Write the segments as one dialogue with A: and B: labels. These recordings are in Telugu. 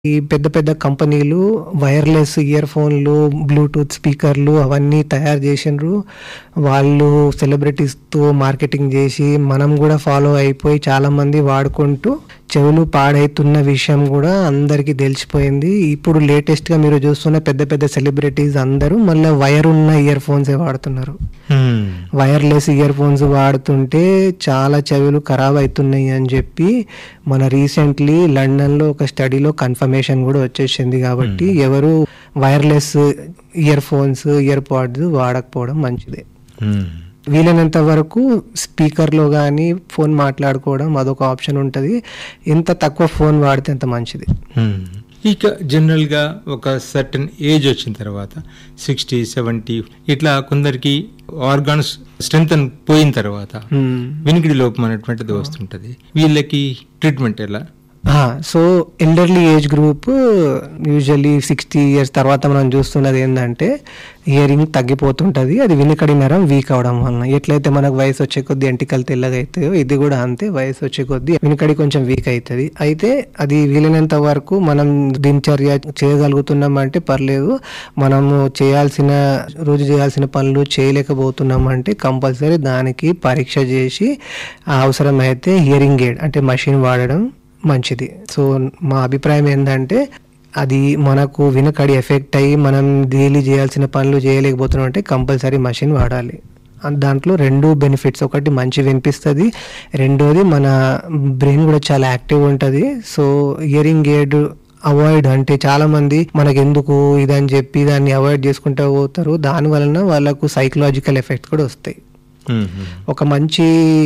A: ఈ పెద్ద పెద్ద కంపెనీలు వైర్లెస్ ఇయర్ ఫోన్లు బ్లూటూత్ స్పీకర్లు అవన్నీ తయారు చేసిండ్రు వాళ్ళు సెలబ్రిటీస్తో మార్కెటింగ్ చేసి మనం కూడా ఫాలో అయిపోయి చాలా మంది వాడుకుంటూ చెవులు పాడైతున్న విషయం కూడా అందరికీ తెలిసిపోయింది ఇప్పుడు లేటెస్ట్గా మీరు చూస్తున్న పెద్ద పెద్ద సెలబ్రిటీస్ అందరూ మళ్ళీ వైర్ ఉన్న ఇయర్ ఫోన్సే వాడుతున్నారు
B: హ్మ్.
A: వైర్లెస్ ఇయర్ ఫోన్స్ వాడుతుంటే చాలా చెవులు ఖరాబ్ అవుతున్నాయి అని చెప్పి మన రీసెంట్లీ లండన్లో ఒక స్టడీలో కన్ఫర్మేషన్ కూడా వచ్చేసింది కాబట్టి ఎవరు wireless earphones earpods వాడకపోవడం మంచిదే
B: హ్మ్.
A: వీలైనంత వరకు స్పీకర్లో కానీ ఫోన్ మాట్లాడుకోవడం అదొక ఆప్షన్ ఉంటుంది ఎంత తక్కువ ఫోన్ వాడితే అంత మంచిది
B: హ్మ్. ఇక జనరల్గా ఒక సర్టన్ ఏజ్ వచ్చిన తర్వాత సిక్స్టీ సెవెంటీ ఇట్లా కొందరికి ఆర్గాన్స్ స్ట్రెంగ్ పోయిన తర్వాత
A: Hmm.
B: వినికిడి లోపం అనేటువంటిది వస్తుంటది వీళ్ళకి ట్రీట్మెంట్ ఎలా
A: so elderly age group usually sixty years తర్వాత మనం చూస్తున్నది ఏంటంటే హియరింగ్ తగ్గిపోతుంటుంది అది వినికడి నరం వీక్ అవడం వలన ఎట్లయితే మనకు వయసు వచ్చే కొద్దీ ఎంటికలు తెల్లగా అవుతాయో ఇది కూడా అంతే వయసు వచ్చే కొద్దీ వినికడి కొంచెం వీక్ అవుతుంది అయితే అది వీలైనంత వరకు మనం దినచర్య చేయగలుగుతున్నాం అంటే పర్లేదు మనము చేయాల్సిన రోజు చేయాల్సిన పనులు చేయలేకపోతున్నాం అంటే కంపల్సరీ దానికి పరీక్ష చేసి ఆ అవసరమైతే హియరింగ్ ఎయిడ్ అంటే మషిన్ వాడడం మంచిది సో మా అభిప్రాయం ఏంటంటే అది మనకు వినకడి ఎఫెక్ట్ అయ్యి మనం డైలీ చేయాల్సిన పనులు చేయలేకపోతున్నాం అంటే కంపల్సరీ మషిన్ వాడాలి అన్- దాంట్లో రెండు బెనిఫిట్స్ ఒకటి మంచి వినిపిస్తుంది రెండోది మన బ్రెయిన్ కూడా చాలా యాక్టివ్ ఉంటుంది సో ఇయరింగ్ ఎయిడ్ అవాయిడ్ అంటే చాలా మంది మనకి ఎందుకు ఇదని చెప్పి దాన్ని అవాయిడ్ చేసుకుంటూ పోతారు దాని వలన వాళ్ళకు సైకలాజికల్ ఎఫెక్ట్స్ కూడా వస్తాయి
B: హ్మ్. హ్మ్.
A: ఒక మంచి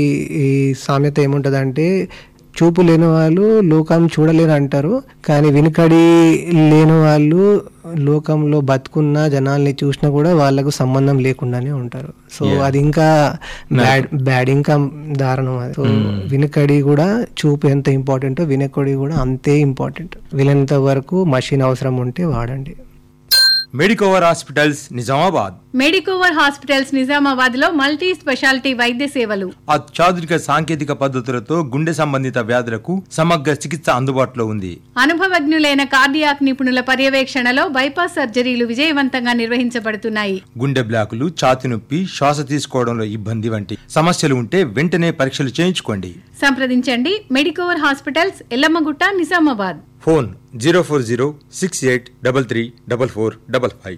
A: ఈ సామెత ఏముంటదంటే చూపు లేని వాళ్ళు లోకం చూడలేరు అంటారు కానీ వినికడి లేని వాళ్ళు లోకంలో బతుకున్న జనాల్ని చూసినా కూడా వాళ్ళకు సంబంధం లేకుండానే ఉంటారు సో
B: Yeah.
A: అది ఇంకా బ్యాడ్ బ్యాడ్ ఇంకా దారుణం అది సో వినికడి కూడా చూపు ఎంత ఇంపార్టెంటో వినకడి కూడా అంతే ఇంపార్టెంట్ వీలైనంత వరకు మషిన్ అవసరం ఉంటే వాడండి
C: Medicover hospitals Nizamabad
D: Medicover hospitals Nizamabad లో మల్టీ స్పెషాలిటీ వైద్య సేవలు
C: అత్యాధునిక సాంకేతిక పద్ధతులతో గుండె సంబంధిత వ్యాధులకు సమగ్ర చికిత్స అందుబాటులో ఉంది
D: అనుభవజ్ఞులైన కార్డియాక్ నిపుణుల పర్యవేక్షణలో బైపాస్ సర్జరీలు విజయవంతంగా నిర్వహించబడుతున్నాయి
C: గుండె బ్లాకులు ఛాతి నొప్పి శ్వాస తీసుకోవడంలో ఇబ్బంది వంటి సమస్యలు ఉంటే వెంటనే పరీక్షలు చేయించుకోండి
D: సంప్రదించండి Medicover hospitals Yellammagutta Nizamabad
C: phone zero four zero six eight double three double four double five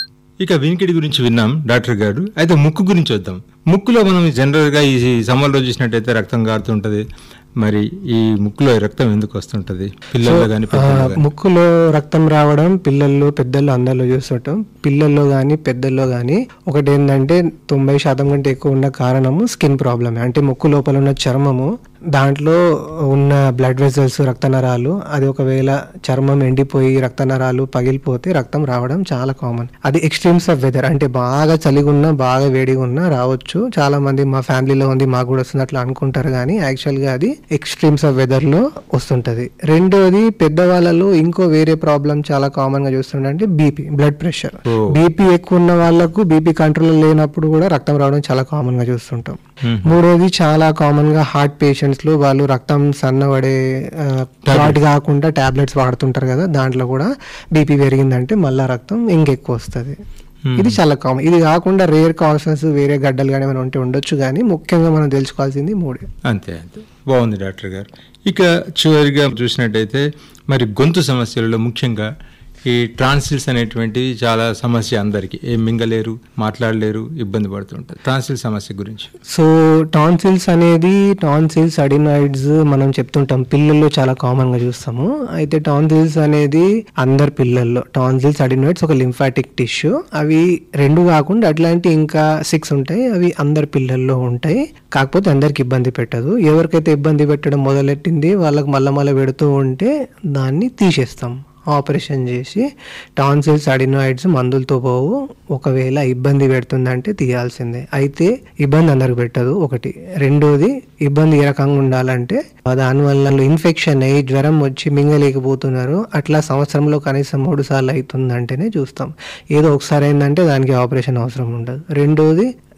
B: ఇక వినికిడి గురించి విన్నాం డాక్టర్ గారు అయితే ముక్కు గురించి వద్దాం ముక్కులో మనం జనరల్ గా ఈ సమ్మర్లో చూసినట్టయితే రక్తం కారుతుంటది మరి ఈ ముక్కులో రక్తం ఎందుకు వస్తుంటది పిల్లల్లో కానీ
A: ఆ, ముక్కులో రక్తం రావడం పిల్లల్లో పెద్దల్లో అందరిలో చూస్తుంటాం పిల్లల్లో కానీ పెద్దల్లో కానీ ఒకటి ఏంటంటే తొంభై శాతం కంటే ఎక్కువ ఉన్న కారణము స్కిన్ ప్రాబ్లమే అంటే ముక్కు లోపల ఉన్న చర్మము దాంట్లో ఉన్న బ్లడ్ వెజల్స్ రక్తనరాలు అది ఒకవేళ చర్మం ఎండిపోయి రక్తనరాలు పగిలిపోతే రక్తం రావడం చాలా కామన్ అది ఎక్స్ట్రీమ్స్ ఆఫ్ వెదర్ అంటే బాగా చలిగున్నా బాగా వేడిగా ఉన్నా రావచ్చు చాలా మంది మా ఫ్యామిలీలో ఉంది మాకు కూడా వస్తుంది అట్లా అనుకుంటారు కానీ యాక్చువల్ గా అది ఎక్స్ట్రీమ్స్ ఆఫ్ వెదర్ లో వస్తుంటది రెండోది పెద్దవాళ్ళలో ఇంకో వేరే ప్రాబ్లం చాలా కామన్ గా చూస్తుంటే బీపీ బ్లడ్ ప్రెషర్
B: ఓ.
A: బీపీ ఎక్కువ ఉన్న వాళ్ళకు బీపీ కంట్రోల్ లేనప్పుడు కూడా రక్తం రావడం చాలా కామన్ గా చూస్తుంటాం మూడోది చాలా కామన్ గా హార్ట్ పేషెంట్స్ లో వాళ్ళు రక్తం సన్నబడే క్లాట్ కాకుండా టాబ్లెట్స్ వాడుతుంటారు కదా దాంట్లో కూడా బీపీ పెరిగిందంటే మళ్ళా రక్తం ఇంకెక్కువ వస్తుంది ఇది చాలా కామన్ ఇది కాకుండా రేర్ కాన్సన్స్ వేరే గడ్డలు కానీ ఏమైనా ఉంటే ఉండొచ్చు కానీ ముఖ్యంగా మనం తెలుసుకోవాల్సింది మూడే
B: అంతే అంతే బాగుంది డాక్టర్ గారు ఇక చివరిగా చూసినట్టయితే మరి గొంతు సమస్యలలో ముఖ్యంగా ఈ ట్రాన్సిల్స్ అనేటువంటివి చాలా సమస్య అందరికీ ఏం మింగలేరు మాట్లాడలేరు ఇబ్బంది పడుతుంటారు ట్రాన్సిల్ సమస్య గురించి
A: సో టాన్సిల్స్ అనేది టాన్సిల్స్ అడినాయిడ్స్ మనం చెప్తుంటాం పిల్లల్లో చాలా కామన్ గా చూస్తాము అయితే టాన్సిల్స్ అనేది అందరి పిల్లల్లో టాన్సిల్స్ అడినాయిడ్స్ ఒక లింఫాటిక్ టిష్యూ అవి రెండు కాకుండా అట్లాంటి ఇంకా సిక్స్ ఉంటాయి అవి అందరి పిల్లల్లో ఉంటాయి కాకపోతే అందరికి ఇబ్బంది పెట్టదు ఎవరికైతే ఇబ్బంది పెట్టడం మొదలెట్టింది వాళ్ళకి మళ్ళా మళ్ళీ పెడుతూ ఉంటే దాన్ని తీసేస్తాం ఆపరేషన్ చేసి టాన్సిల్స్ అడినాయిడ్స్ మందులతో పోవు ఒకవేళ ఇబ్బంది పెడుతుందంటే తీయాల్సిందే అయితే ఇబ్బంది అందరికి పెట్టదు ఒకటి రెండోది ఇబ్బంది ఏ రకంగా ఉండాలంటే దానివల్ల ఇన్ఫెక్షన్ అయ్యి జ్వరం వచ్చి మింగలేకపోతున్నారు అట్లా సంవత్సరంలో కనీసం మూడు సార్లు అవుతుందంటేనే చూస్తాం ఏదో ఒకసారి అయిందంటే దానికి ఆపరేషన్ అవసరం ఉండదు రెండోది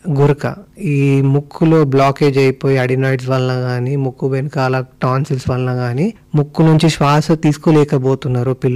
A: గురక ఈ ముక్కులో బ్లాకేజ్ అయిపోయి అడినాయిడ్స్ వలన కానీ ముక్కు వెనకాల టాన్సిల్స్ వలన కానీ ముక్కు నుంచి శ్వాస తీసుకోలేకపోతున్నారు పిల్లలు